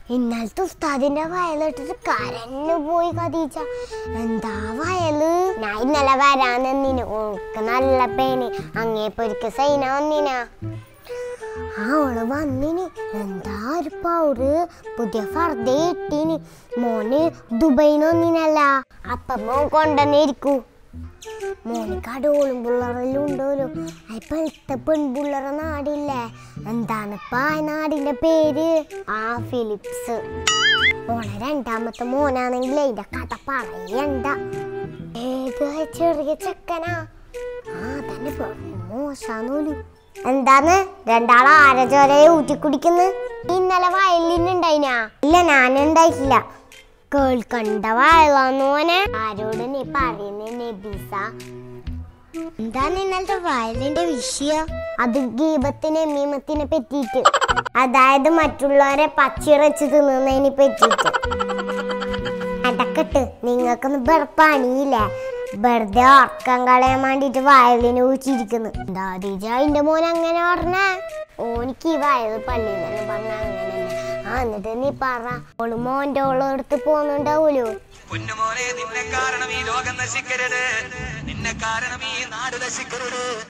ഇന്നലത്തെ ഉസ്താദിന്റെ വയലിട്ടിട്ട് കരഞ്ഞു പോയി കതീച്ച എന്താ വയല് ഞാൻ ഇന്നലെ വരാനെന്നിന് ഓൾക്ക് നല്ല പേന് അങ്ങേപ്പൊരിക്ക സൈന വന്നിനാ ആ ഓള് വന്നിന് എന്താ ഒരു പൗറ് പുതിയ ഫർദ ഇട്ടിന് മോന് ദുബൈന്ന് വന്നിനല്ല അപ്പൊ മോൻ കൊണ്ടുവന്നിരിക്കൂ മോന് കടോളും പിള്ളറെല്ലാം ഉണ്ടോലോ ഇപ്പോഴത്തെ പെൺപിള്ളറ നാടില്ലേ എന്താണിപ്പ ആ നാടിന്റെ പേര് ആ ഫിലിപ്സ് ഓളെ രണ്ടാമത്തെ മോനാണെങ്കിൽ അതിന്റെ കഥ പറയണ്ട ഏത് ചെറിയ ചെക്കനാ ആ തന്നെ മോശാന്നോലു എന്താന്ന് രണ്ടാളെ ആരചോരയെ ഊറ്റി കുടിക്കുന്നു ഇന്നലെ വയലിനുണ്ടായിനാ ഇല്ല ഞാനുണ്ടായിട്ടില്ല കേൾക്കണ്ട വയലാന്നോനെ ആരോട് നീ പറയുന്നേ നബീസ എന്താണ് ഇന്നലത്തെ വയലിന്റെ വിഷയം അത് ഗീപത്തിനെ മീമത്തിനെ പറ്റിയിട്ട് അതായത് മറ്റുള്ളവരെ പച്ചിറച്ച് തിന്നുന്നതിനെ പറ്റിയിട്ട് അടക്കട്ട് നിങ്ങൾക്കൊന്ന് വെറുപ്പാണിയില്ലേ വെറുതെ ഉറക്കം കളയാൻ വേണ്ടിട്ട് വയലിന് ഊച്ചിരിക്കുന്നു എന്താ ദീജ എന്റെ മോൻ അങ്ങനെ പറഞ്ഞേ ഓനിക്ക് ഈ വയൽ പള്ളിന്ന് പറഞ്ഞ അങ്ങനെ തന്നെ ആ എന്നിട്ട് നീ പറ ഓള് മോന്റെ ഓളെടുത്ത് പോന്നുണ്ടാവൂലോ പൊന്നുമോനെ നിന്നെ കാരണം ഈ ലോകം നശിക്കരുത് നിന്നെ കാരണം ഈ നാട് നശിക്കരുത്